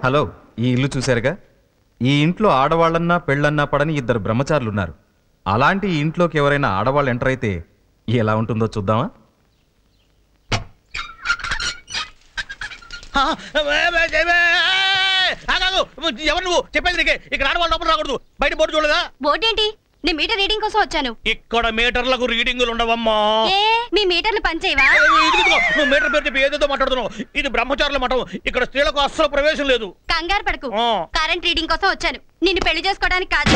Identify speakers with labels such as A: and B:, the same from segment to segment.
A: Hello ఈ ఇల్లు చూశారుగా ఈ ఇంట్లో ఆడవాళ్ళన్నా పెళ్ళన్నా పడని ఇద్దరు బ్రహ్మచారులు ఉన్నారు అలాంటి ఈ ఇంట్లోకి ఎవరైనా ఆడవాళ్ళు ఎంటర్ అయితే ఎలా ఉంటుందో చూద్దామా
B: ఆ, ఏ, ఏ, ఏ, ఏ, ఆగాగు. ఎవరు నువ్వు చెప్పేది నీకే ఇక్కడ ఆడవాళ్ళు లోపల రాకూడదు బయట బోర్డు చూడదా
C: బోర్డు ఏంటి నేను మీటర్ రీడింగ్ కోసం వచ్చాను
B: ఇక్కడ మీటర్లకు రీడింగులు ఉండవమ్మా
C: ఏ మీ మీటర్లు పనిచేయవా
B: ఏ, ఇదిగో, నువ్వు మీటర్ పేరు చెప్పి ఏదేదో మాట్లాడుతున్నావు ఇది బ్రహ్మచారుల మఠం ఇక్కడ స్త్రీలకు అస్సలు ప్రవేశం లేదు
C: కంగారు పడకు
B: ఆ.
C: కరెంట్ రీడింగ్ కోసం వచ్చాను నిన్ను పెళ్లి చేసుకోవడానికి కాదు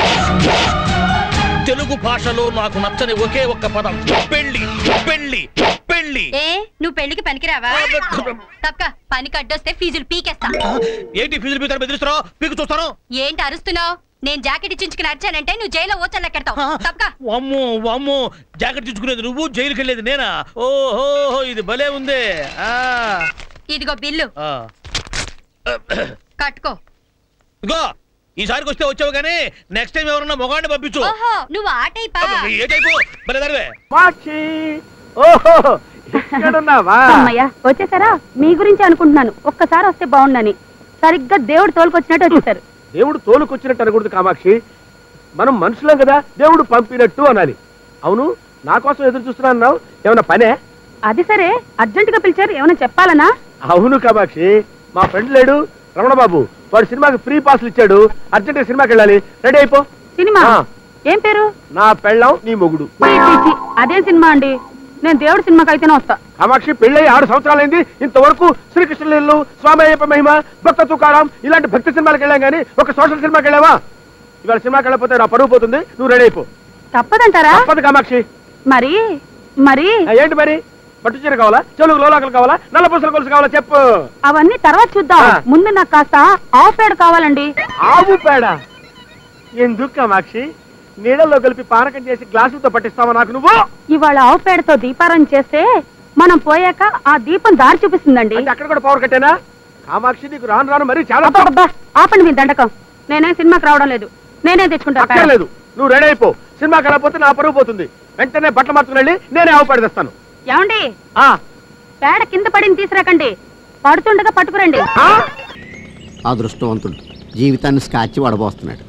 B: తెలుగు భాషలో నాకు నచ్చని ఒకే ఒక్క పదం పెళ్లి పెళ్లి పెళ్లి
C: ఏ నువ్వు పెళ్లికి పనికిరావా తప్పక పని కట్టొస్తే ఫీజులు పీకేస్తా
B: ఏంటి ఫీజులు పీకారు బెదిరిస్తారో పీకు చూస్తాను
C: ఏంటి అరుస్తున్నావు నేను జాకెట్ ఇచ్చించుకుని అరిచానంటే నువ్వు జైల్లో ఓచల్లెక్కెడతావు తప్పక
B: అమ్మో అమ్మో జాకెట్ తీసుకునేది నువ్వు జైలుకి వెళ్ళేది నేనా ఓహో ఇది భలే ఉంది ఆ
C: ఇదిగో బిల్లు
B: ఆ.
C: కట్టుకో
B: ఇగో ఈసారికి వస్తే వచ్చావు కానీ నెక్స్ట్ టైం ఎవరన్నా మొగాడిని పంపించు
C: ఓహో నువ్వు ఆ టైపా
B: ఏ టైపు భలే దానివే
D: సాక్షి ఓహో ఇక్కడున్నావా
E: అమ్మయ్య వచ్చేసారా మీ గురించి అనుకుంటున్నాను ఒక్కసారి వస్తే బాగుండని సరిగ్గా దేవుడు తోలుకొచ్చినట్టు వచ్చేసారు
D: దేవుడు తోలుకొచ్చినట్టు అనకూడదు కామాక్షి మనం మనుషులం కదా దేవుడు పంపినట్టు అనాలి అవును నా కోసం ఎదురు చూస్తున్నా అన్నావు ఏమన్నా పనే
E: అది సరే అర్జెంట్ గా పిలిచారు ఏమైనా చెప్పాలనా
D: అవును కామాక్షి మా ఫ్రెండ్ లేడు రమణ బాబు వాడు సినిమాకి ఫ్రీ పాస్లు ఇచ్చాడు అర్జెంట్ సినిమాకి వెళ్ళాలి రెడీ అయిపో
E: సినిమా
D: ఆ.
E: ఏం పేరు
D: నా పెళ్ళం నీ మొగుడు
E: చీ, చీ, చీ. అదే సినిమా అండి నేను దేవుడి సినిమాకి అయితేనే వస్తా
D: కామాక్షి పెళ్ళై ఆరు సంవత్సరాలైంది ఇంతవరకు శ్రీకృష్ణలీలు స్వామి అయ్యప్ప మహిమ భక్త తుకారాం ఇలాంటి భక్తి సినిమాలకు వెళ్ళాం కానీ ఒక సోషల్ సినిమాకి వెళ్ళావా ఇవాళ సినిమాకి వెళ్ళకపోతే నా పరువు పోతుంది నువ్వు రెడీ అయిపో
E: తప్పదంటారా
D: తప్పదు కామాక్షి
E: మరి మరి
D: ఆ, ఏంటి మరి పట్టు చీర కావాలా చెలుగు లోలాకలు కావాలా నల్ల పూసల కొలుసు కావాలా చెప్పు
E: అవన్నీ తర్వాత చూద్దాం
D: ఆ.
E: ముందు నాకు కాస్త ఆఫ్ పేడ్ కావాలండి
D: ఆవు పేడ ఎందుకు కామాక్షి నీళ్ళల్లో కలిపి పానకం చేసి గ్లాసులతో పట్టిస్తావా నాకు నువ్వు
E: ఇవాళ ఆవు పేడతో దీపారం చేస్తే మనం పోయాక ఆ దీపం దారి చూపిస్తుందండి
D: అంటే అక్కడ కూడా పవర్ కట్టేనా కామాక్షి నీకు రాను రాను మరి చాలా
E: అబ్బబ్బబ్బా, ఆపండి మీ దండకం నేనేం సినిమాకి రావడం లేదు నేనే తెచ్చుకుంటా పేడ.
D: అక్కర్లేదు నువ్వు రెడీ అయిపో సినిమాకి వెళ్ళకపోతే నా పరువు పోతుంది వెంటనే బట్టలు మార్చుకుని వెళ్ళి నేనే ఆవు పేడ తెస్తాను
E: ఏమండి
D: ఆ,
E: పేడ కింద పడింది తీసుకురాకండి పడుతుండగా పట్టుకురండి
D: ఆ?
F: అదృష్టవంతుడు జీవితాన్ని స్కాచ్ వడబోస్తున్నాడు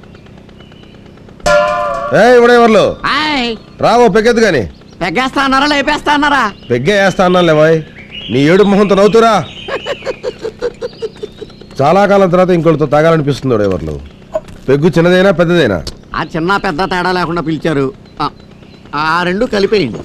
G: ఏ ఇవిడెవర్లు
F: ఆయ్
G: రావో పెగ్గెద్దు గాని
F: పెగ్గేస్తా అన్నారా లేపేస్తా అన్నారా
G: పెగ్గే వేస్తా అన్నాను లేవాయ్ నీ ఏడు మొహంతో నవ్వుతురా చాలా కాలం తర్వాత ఇంకోటితో తాగాలనిపిస్తుంది ఎవరు పెగ్గు చిన్నదైనా పెద్దదైనా
F: ఆ చిన్న పెద్ద తేడా లేకుండా పిలిచారు ఆ, ఆ రెండు కలిపేయండి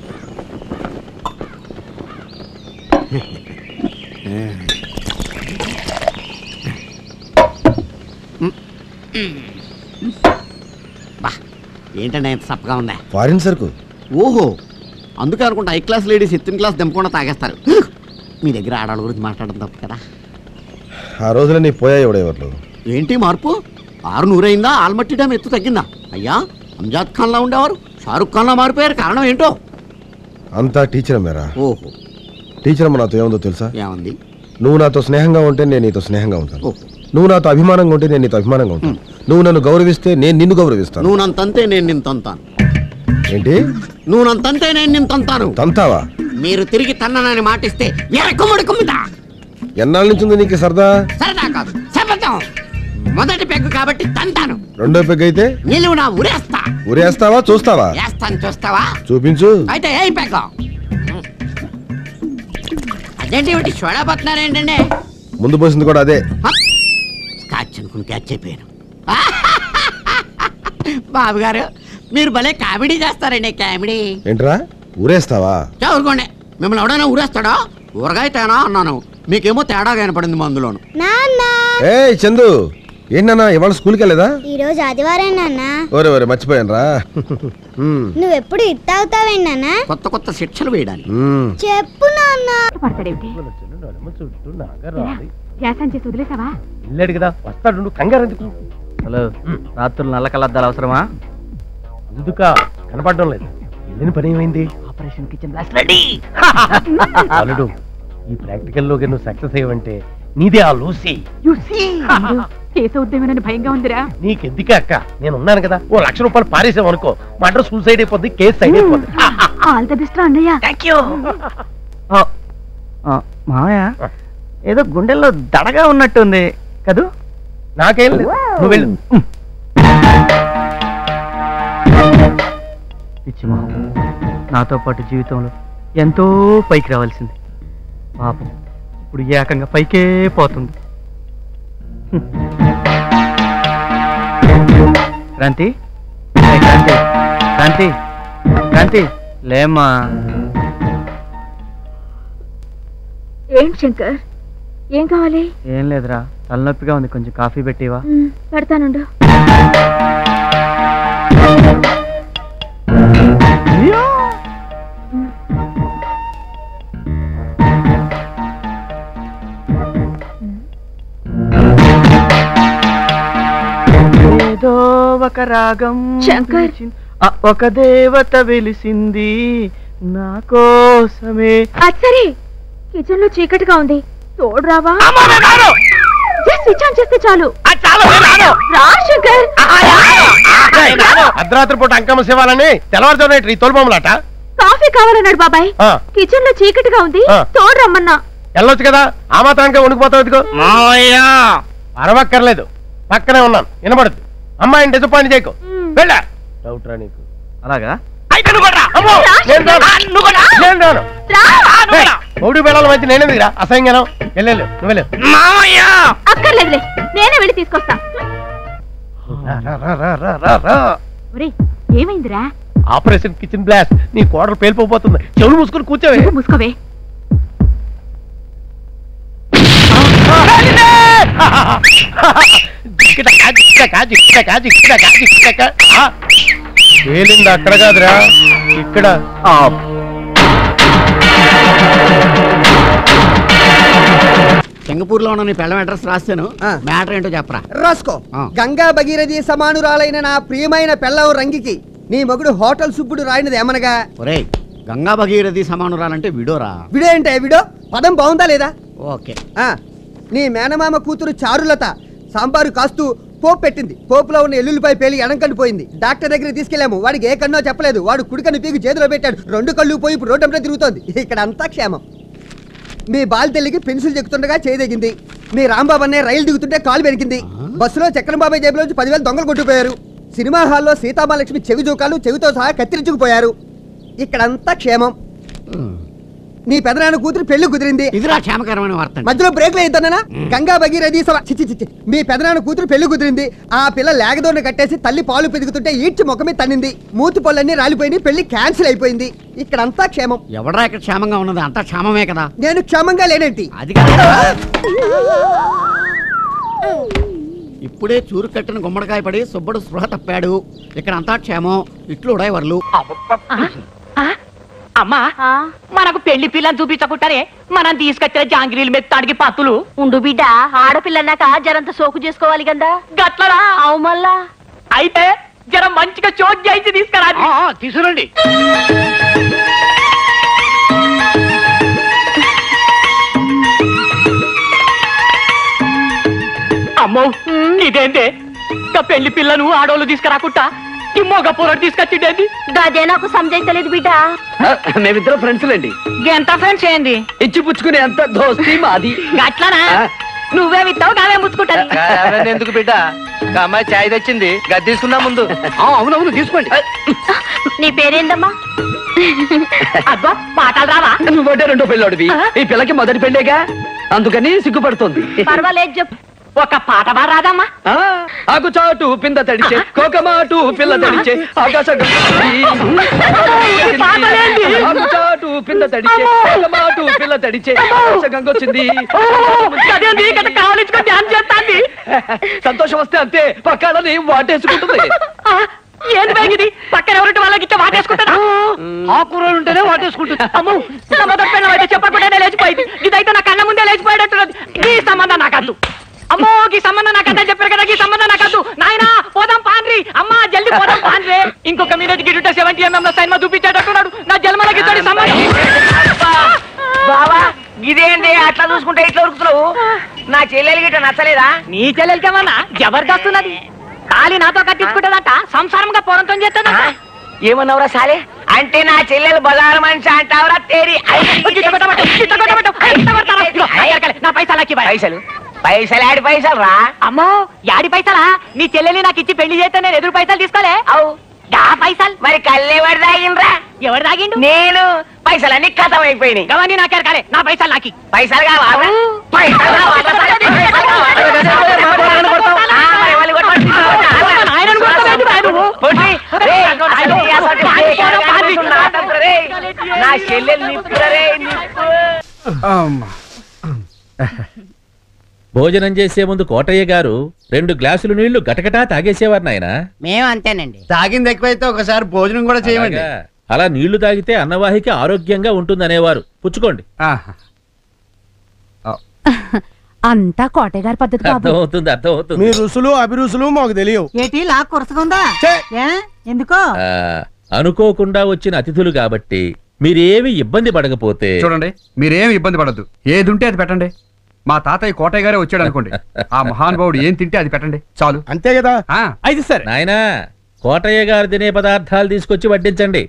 F: బా ఏంటండి ఎంత సప్పగా ఉందా
G: ఫారిన్ సరుకు
F: ఓహో అందుకే అనుకుంటా హై క్లాస్ లేడీస్ ఎత్తిన క్లాస్ దింపకుండా తాగేస్తారు మీ దగ్గర ఆడవాళ్ళ గురించి మాట్లాడడం తప్పు కదా
G: ఆ రోజున నీ పోయాయి ఎవడెవర్లు
F: ఏంటి మార్పు ఆరు నూరైందా ఆల్మట్టి డ్యామ్ ఎత్తు తగ్గిందా అయ్యా అంజాద్ ఖాన్లా ఉండేవారు షారుఖ్ ఖాన్లా మారిపోయారు కారణం ఏంటో
G: అంతా టీచర్ మేరా
F: ఓహో
G: టీచర్ అమ్మ నాతో ఏముందో తెలుసా
F: ఏమంది
G: నువ్వు నాతో స్నేహంగా ఉంటే నేను నీతో స్నేహంగా ఉంటాను
F: ఓహో
G: నువ్వు నాతో అభిమానంగా ఉంటే నేను నీతో అభిమానంగా ఉంటాను నువ్వు నన్ను గౌరవిస్తే నేను నిన్ను గౌరవిస్తాను
F: నువ్వు నన్ను తంతే నేను నిన్ను తంతాను
G: ఏంటి
F: నువ్వు నన్ను తంతే నేను నిన్ను తంతాను
G: తంతావా
F: మీరు తిరిగి తన్ననని మాటిస్తే ఎరకుముడి కుమ్ముతా
G: ఎన్నాళ్ళ నుంచి ఉంది నీకు సరదా
F: సరదా కాదు శపథం మొదటి పెగ్గు కాబట్టి తంతాను
G: రెండో పెగ్ అయితే
F: నిలువు నా ఉరేస్తా
G: ఊరేస్తావా చూస్తావా
F: వేస్తాను చూస్తావా
G: చూపించు
F: అయితే ఏ పెగ్గ అదేంటి ఒకటి చూడబోతున్నారేంటండి
G: ముందు పోసింది కూడా అదే
F: స్కాచ్ అనుకుని క్యాచ్ అయిపోయాను బాబు గారు మీరు భలే కామెడీ చేస్తారండి కామెడీ
G: ఏంట్రా ఊరేస్తావా
F: చదువుకోండి మిమ్మల్ని ఎవడైనా ఊరేస్తాడా ఊరగాయ తేనా అన్నాను మీకేమో తేడా కనపడింది మందులోను
H: నాన్న
G: ఏ చందు ఏంటన్నా ఇవాళ స్కూల్కి వెళ్ళేదా
H: ఈ రోజు ఆదివారం నాన్న
G: ఓరే ఓరే మర్చిపోయాను రా
H: నువ్వెప్పుడు ఇత్తావుతావేంటి నాన్న
F: కొత్త కొత్త శిక్షలు వేయడానికి
H: చెప్పు నాన్న
E: పడతాడేమిటి ధ్యాసం చేసి వదిలేసావా
D: వెళ్ళాడు కదా వస్తాడు కంగారు ఎందుకు
I: హలో రాత్రులు నల్ల కలద్దాలు అవసరమా
D: ఎందుక కనపడడం లేదు వెళ్ళిన పని ఏమైంది
I: ఆపరేషన్ కిచెన్ బ్లాస్ట్ రెడీ
D: అల్లుడు ఈ ప్రాక్టికల్ లో నువ్వు సక్సెస్ అయ్యవంటే నీదే ఆ లూసి
E: కేసు ఉద్యమేనని భయంగా ఉందిరా
D: నీకెందుకే అక్క నేను ఉన్నాను కదా ఓ లక్ష రూపాయలు పారేసావు అనుకో మా అడ్రస్ సూసైడ్ అయిపోద్ది కేసు సైడ్ అయిపోద్ది
E: ఆల్ ద బెస్ట్ అన్నయ్య
I: మామయ్య ఏదో గుండెల్లో దడగా ఉన్నట్టుంది
D: కదూ నాకేం లేదు నువ్వు వెళ్ళు
I: పిచ్చి మొహం నాతో పాటు జీవితంలో ఎంతో పైకి రావాల్సింది పాపం ఇప్పుడు ఏకంగా పైకే పోతుంది హ్మ్. క్రాంతి ఏయ్ క్రాంతి క్రాంతి క్రాంతి లేమ్మా
E: ఏంటి శంకర్ ఏం కావాలి
I: ఏం లేదురా తలనొప్పిగా ఉంది కొంచెం కాఫీ పెట్టివా
E: మ్, పెడతానుండు
I: ఏదో ఒక రాగం
E: శంకర్.
I: పిలిచిన్- ఆ, ఒక దేవత వెలిసింది నా కోసమే
E: అది సరే కిచెన్ లో చీకటిగా ఉంది తోడు రావా జస్ట్ స్విచ్ ఆన్ చేస్తే చాలు రా శంకర్
D: అర్ధరాత్రి పూట అంకమ్మ శివాలని తెల్లవారుజామున ఈ తోలుబొమ్మలాట
E: కాఫీ కావాలన్నాడు బాబాయ్
D: ఆ,
E: కిచెన్ లో చీకటిగా ఉంది
D: ఆ.
E: తోడు రమ్మన్నా
D: వెళ్ళొచ్చు కదా ఆ మాత్రానికి వణికిపోతావు ఇదిగో అరవక్కర్లేదు పక్కనే ఉన్నాను వినబడుద్ది అమ్మాయిని డిసప్పాయింట్ చేయకు
E: మ్.
D: వెళ్ళా డౌట్ రా నీకు
I: అలాగా
D: అమ్మో, నేను రాను. నేను రాను.
E: రా
D: ఏయ్, మూడు పిల్లల మధ్య నేనేందుకురా అసహ్యంగానం వెళ్ళు నువ్వు వెళ్ళు
E: అక్కర్లేదులే నేనే వెళ్ళి తీసుకొస్తా
D: రా, రా, రా, రా, రా, రా, రా.
E: ఒరేయ్ ఏమైందిరా
D: ఆపరేషన్ కిచెన్ బ్లాస్ట్ నీ కోడలు పేలిపోతుంది చెవులు మూసుకుని కూర్చోవే
E: నువ్వు మూసుకోవే
D: జిక్కిటకా, జిక్కిటకా, జిక్కిటకా, జిక్కిటకా, జిక్కిటకా. ఆ, పేలింది అక్కడ కాదురా ఇక్కడ
F: సింగపూర్లో ఉన్న నీ పెళ్ళం అడ్రస్ రాస్తాను
J: ఆ.
F: మ్యాటర్ ఏంటో చెప్పరా
J: రాసుకో
F: ఆ.
J: గంగా భగీరథి సమానురాలైన నా ప్రియమైన పెళ్ళం రంగికి నీ మగుడు హోటల్ సుబ్బుడు రాయినది ఏమనగా
F: ఒరేయ్ గంగా భగీరథి సమానురాలంటే విడోరా
J: విడో ఏంటే విడో పదం బాగుందా లేదా
F: ఓకే
J: ఆ నీ మేనమామ కూతురు చారులత సాంబారు కాస్తూ పోపు పెట్టింది పోపులో ఉన్న ఎల్లుల్లిపై పేలి ఎడంకన్ను పోయింది డాక్టర్ దగ్గర తీసుకెళ్ళాము వాడికి ఏ కన్నో చెప్పలేదు వాడు కుడికన్ను పీకి చేతిలో పెట్టాడు రెండు కళ్ళు పోయి ఇప్పుడు రోడ్డు తిరుగుతోంది ఇక్కడ అంతా క్షేమం మీ బాలితల్లికి పెన్సిల్ చెక్కుతుండగా చేయదగింది మీ రాంబాబు అనే రైలు దిగుతుంటే కాలు వెనికింది బస్సులో చక్రం బాబాయ్ జేబులోంచి పదివేలు దొంగలు కొట్టుకుపోయారు సినిమా హాల్లో సీతామహాలక్ష్మి చెవి జోకాలు చెవితో సహా కత్తిరించుకుపోయారు ఇక్కడంతా క్షేమం నీ పెదనాన్న కూతురు పెళ్లి కుదిరింది
F: ఇదిరా క్షేమకరమైన వార్త అంటే.
J: మధ్యలో బ్రేక్లు అవుతానా గంగా భగీరథి సభ చిచ్చి చిచ్చి మీ పెదనాన్న కూతురు పెళ్లి కుదిరింది ఆ పిల్ల లేగదోడిని కట్టేసి తల్లి పాలు పెరుగుతుంటే ఈడ్చి ముఖమే తన్నింది మూతి పళ్ళన్నీ రాలిపోయింది పెళ్లి క్యాన్సిల్ అయిపోయింది ఇక్కడంతా క్షేమం
F: ఎవడరా ఇక్కడ క్షేమంగా ఉన్నది అంతా క్షేమమే కదా
J: నేను క్షేమంగా లేనేంటి
F: అది కాదు. ఇప్పుడే చూరు కట్టిన గుమ్మడికాయ పడి సుబ్బడు స్పృహ తప్పాడు ఇక్కడ అంతా క్షేమం ఇట్లు ఉడయవర్లు
K: అమ్మా మనకు పెళ్లి పిల్లని చూపించకుంటారే మనం తీసుకొచ్చిన జాంగిరీలు మెత్తాడికి పత్తులు
E: ఉండు బిడ్డ ఆడపిల్లన్నాక జరంత సోకు చేసుకోవాలి కదా
K: గట్లరా
E: అవు మళ్ళా
K: అయితే జర మంచిగా చోట్ చేసి తీసుకురా
B: తీసుకురండి
K: అమ్మో ఇదేంటే ఇంకా పెళ్లి పిల్లను ఆడోళ్ళు తీసుకురాకుండా ఈ మొగ పొరడు తీసుకొచ్చిండేది
E: గదే నాకు సంజయించలేదు బిడ్డ
B: మేమిద్దరం ఫ్రెండ్స్ లేండి
K: ఎంత ఫ్రెండ్స్ ఏంది
B: ఇచ్చి పుచ్చుకునే అంత దోస్తి మాది
K: గట్లనా
B: ఆ.
K: నువ్వే విత్తావు నావే ముచ్చుకుంటాను
B: అవన్నీ ఎందుకు బిడ్డ ఇంకా అమ్మాయి చాయ్ తెచ్చింది గది తీసుకుందా ముందు అవునవును తీసుకోండి
E: నీ పేరేందమ్మా
K: అబ్బా పాటలు రావా
B: నువ్వంటే రెండో పెళ్ళోడివి ఈ పిల్లకి మొదటి పెళ్ళేగా అందుకని సిగ్గుపడుతుంది
E: పర్వాలేదు చెప్పు
K: ఒక పాట బా రాదమ్మా
B: ఆ, ఆకు చాటు పింద తడిచే కోకమాటు పిల్ల తడిచే ఆకాశ
K: పాటలేంటి?
B: ఆకు చాటు పింద తడిచే కోకమాటు పిల్ల తడిచే ఆకాశ గంగొచ్చింది
K: అదేంది ఇక్కడ కావలించుకొని ధ్యానం చేస్తాంది
B: సంతోషం వస్తే అంతే పక్కాలని వాటేసుకుంటుంది
K: ఏం బేగిది పక్కన ఎవరింటి వాళ్ళకి ఇట్లా వాటేసుకుంటారా
B: ఆ కూరలు ఉంటేనే వాటేసుకుంటుంది
K: అమ్మో నా మొదటి పెళ్ళం అయితే చెప్పకుండానే లేచిపోయింది ఇదైతే నా కళ్ళ ముందే లేచిపోయేటట్టున్నది ఈ సంబంధం నాకద్దు అమ్మో ఈ సంబంధం నాకద్దా చెప్పారు కదా ఈ సంబంధం నాకద్దు నాయనా పోదాం పాన్రి అమ్మా జల్ది పోదాం పాన్రే ఇంకొక మీద గిడుట సెవెంటీ ఎంఎం లో సైన్మా చూపించేటట్టున్నాడు నా జన్మలకి ఇతడి సంబంధం
L: బావా ఇదేంటి అట్లా చూసుకుంటే ఇట్లా ఉరుకుతున్నావు నా చెల్లెలు గిట్ట నచ్చలేదా
K: నీ చెల్లెలికేమన్నా జబర్దస్త్ ఉన్నది తాళి నాతో కట్టించుకుంటుందట సంసారంగా పోరంతో చేస్తుందట
L: ఏమన్నావురా సాలే అంటే నా చెల్లెలు బజారు మనిషి అంటావురా తేరి
K: గిట్ట కొట్టబట్టు, గిట్ట కొట్టబట్టు, గిట్ట కొడతారా? ఇదిగో, నా ఎరకలే, నా పైసలు అక్కి బాయ్.
L: పైసలు పైసలు ఆడి పైసలు రా
K: అమ్మో యాడి పైసలా నీ చెల్లెల్ని నాకు ఇచ్చి పెళ్లి చేస్తే నేను ఎదురు పైసలు తీసుకోలే
L: అవు
K: దా పైసలు
L: మరి కళ్ళెవడు తాగిండ్రా
K: ఎవరు తాగిండు
L: నేను పైసలన్నీ కథం అయిపోయినాయి
K: గవన్నీ నాకే కాలే నా పైసలు నాకి
L: పైసలు కావాలా పైసలు కావాలా? పైసలు కావాలా? ఆ, మరి వాళ్ళు కొట్టమని తీసుకొచ్చా?
K: ఆయనను కొట్టలేదు రా నువ్వు.
L: కొట్టి, రేయ్, అసలు ఈ అసలు చేయగానే కూర్చున్న ఆటంకురా, రేయ్. నా చెల్లెలు నిప్పురా రే నిప్పు
M: భోజనం చేసే ముందు కోటయ్య గారు రెండు గ్లాసులు నీళ్లు గటగటా తాగేసేవారు నాయన
N: మేము అంతేనండి
F: తాగింది ఎక్కువైతే ఒకసారి భోజనం కూడా చేయమండి
M: అలా నీళ్లు తాగితే అన్నవాహిక ఆరోగ్యంగా ఉంటుందనేవారు పుచ్చుకోండి
O: అంతా కోటయ్య గారి పద్ధతి బాబు
M: అర్థమవుతుంది అర్థమవుతుంది
G: మీ రుసులు అభిరుసులు మాకు తెలియవు
N: ఏటి లా కురసగుందా ఏ ఎందుకో
M: ఆ, అనుకోకుండా వచ్చిన అతిథులు కాబట్టి మీరేమి ఇబ్బంది పడకపోతే
P: చూడండి మీరేం ఇబ్బంది పడద్దు ఏది ఉంటే అది పెట్టండి మా తాతయ్య కోటయ్య గారే వచ్చాడు అనుకోండి ఆ మహానుభావుడు ఏం తింటే అది పెట్టండి చాలు
G: అంతే కదా
P: అయితే సరే
M: నాయనా కోటయ్య గారు తినే పదార్థాలు తీసుకొచ్చి వడ్డించండి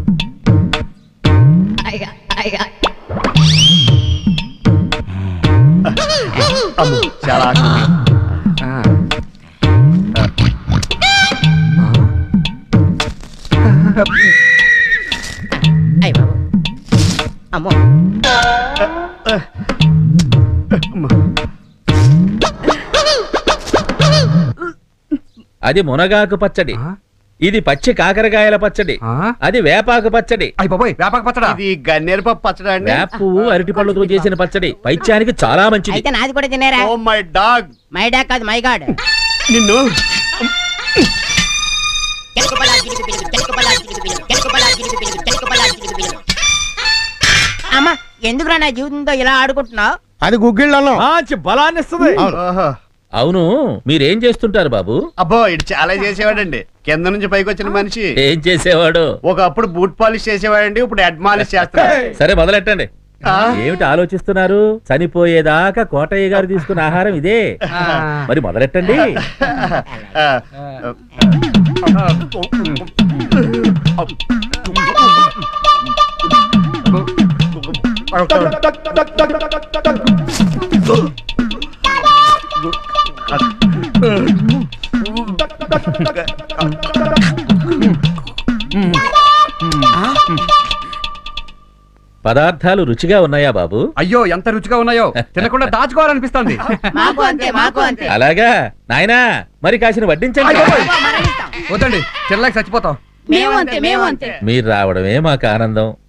F: చాలా
N: అయ్య బాబు అమ్మో
M: అది మునగాకు పచ్చడి ఇది పచ్చి కాకరకాయల పచ్చడి అది వేపాకు పచ్చడి
P: వేపాకు పచ్చడా
F: ఇది గన్నేరు పప్పు పచ్చడా అండి
M: వేప పువ్వు అరటి పళ్ళతో చేసిన పచ్చడి పైత్యానికి చాలా మంచిది
N: అయితే నాది కూడా తినేరా
F: oh my dog
N: my dog కాదు మై గాడ్
F: నిన్ను
N: అమ్మా ఎందుకురా నా జీవితంతో ఇలా ఆడుకుంటున్నావు
G: అది గుగ్గిళ్ళు అన్నం
M: మంచి బలాన్ని ఇస్తుంది
F: ఓహో.
M: అవును మీరేం చేస్తుంటారు బాబు
F: అబ్బో ఇటు చాలా చేసేవాడండి కింద నుంచి పైకి వచ్చిన మనిషి
M: ఏం చేసేవాడు
F: ఒకప్పుడు బూట్ పాలిష్ చేసేవాడండి ఇప్పుడు హెడ్ మాలిష్ చేస్తాడు
M: సరే మొదలెట్టండి ఏమిటి ఆలోచిస్తున్నారు చనిపోయేదాకా కోటయ్య గారు తీసుకున్న ఆహారం ఇదే మరి మొదలెట్టండి పదార్థాలు రుచిగా ఉన్నాయా బాబు
P: అయ్యో ఎంత రుచిగా ఉన్నాయో తినకుండా దాచుకోవాలనిపిస్తుంది
N: మాకు అంతే మాకు అంతే
M: అలాగా నాయనా మరి కాసిన వడ్డించండి
P: వద్దండి తినలేక చచ్చిపోతాం
N: మేము అంతే మేము అంతే
M: మీరు రావడమే మాకు ఆనందం